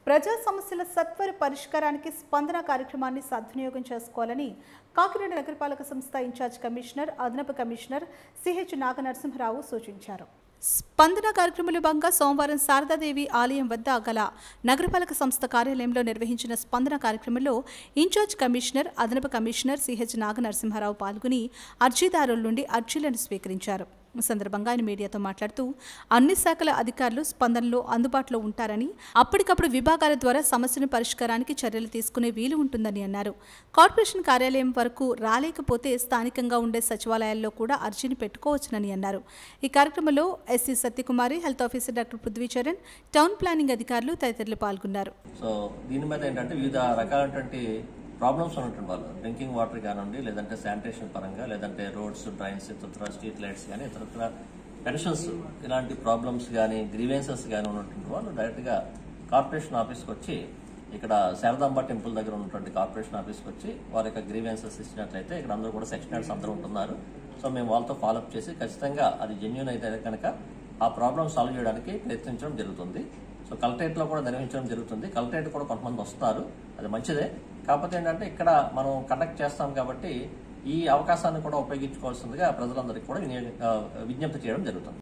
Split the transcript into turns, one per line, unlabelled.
ప్రజా సమస్యల సత్వర పరిష్కారానికి స్పందన కార్యక్రమాన్ని సద్వినియోగం చేసుకోవాలని కాకినాడ నగరపాలక సంస్థ ఇన్ఛార్జ్ కమిషనర్ అదనపు కమిషనర్ సిహెచ్ నాగనరసింహరావు సూచించారు స్పందన కార్యక్రమంలో భాగంగా సోమవారం శారదాదేవి ఆలయం వద్ద గల నగరపాలక సంస్థ కార్యాలయంలో నిర్వహించిన స్పందన కార్యక్రమంలో ఇన్ఛార్జ్ కమిషనర్ అదనపు కమిషనర్ సిహెచ్ నాగనరసింహారావు పాల్గొని అర్జీదారుల నుండి అర్జీలను స్వీకరించారు ఈ సందర్భంగా ఆయన మీడియాతో మాట్లాడుతూ అన్ని శాఖల అధికారులు స్పందనలో అందుబాటులో ఉంటారని అప్పటికప్పుడు విభాగాల ద్వారా సమస్యను పరిష్కారానికి చర్యలు తీసుకునే వీలు ఉంటుందని అన్నారు కార్పొరేషన్ కార్యాలయం వరకు రాలేకపోతే స్థానికంగా ఉండే సచివాలయాల్లో కూడా అర్జీని పెట్టుకోవచ్చునని అన్నారు ఈ కార్యక్రమంలో SC Satyakumari health officer doctor Prithvicharan town planning అధికారులు తదితరులు పాల్గొన్నారు
సో దీని మీద ఏంటంటే వివిధ రకాలైనటువంటి ప్రాబ్లమ్స్ ఉన్నటువంటి వాళ్ళు డ్రింకింగ్ వాటర్ కానివ్వండి లేదంటే శానిటేషన్ పరంగా లేదంటే రోడ్స్ డ్రైన్స్ ఇతర స్ట్రీట్ లైట్స్ కానీ ఇతర పెన్షన్స్ ఇలాంటి ప్రాబ్లమ్స్ కానీ గ్రీవెన్సెస్ కానీ ఉన్నటువంటి వాళ్ళు డైరెక్ట్గా కార్పొరేషన్ ఆఫీస్కి వచ్చి ఇక్కడ శారదాంబ టెంపుల్ దగ్గర ఉన్నటువంటి కార్పొరేషన్ ఆఫీస్కి వచ్చి వారి యొక్క గ్రీవెన్సెస్ ఇచ్చినట్లయితే ఇక్కడ అందరూ కూడా సెక్షన్ హెడ్స్ అందరూ ఉంటున్నారు సో మేము వాళ్ళతో ఫాలోఅప్ చేసి ఖచ్చితంగా అది జెన్యున్ అయితే కనుక ఆ ప్రాబ్లమ్ సాల్వ్ చేయడానికి ప్రయత్నించడం జరుగుతుంది సో కలెక్టరేట్ లో కూడా నిర్వహించడం జరుగుతుంది కలెక్టరేట్ కూడా కొంతమంది వస్తారు అది మంచిదే కాకపోతే ఏంటంటే ఇక్కడ మనం కండక్ట్ చేస్తాం కాబట్టి ఈ అవకాశాన్ని కూడా ఉపయోగించుకోవాల్సిందిగా ప్రజలందరికీ కూడా వినియోగ- ఆ, విజ్ఞప్తి చేయడం జరుగుతుంది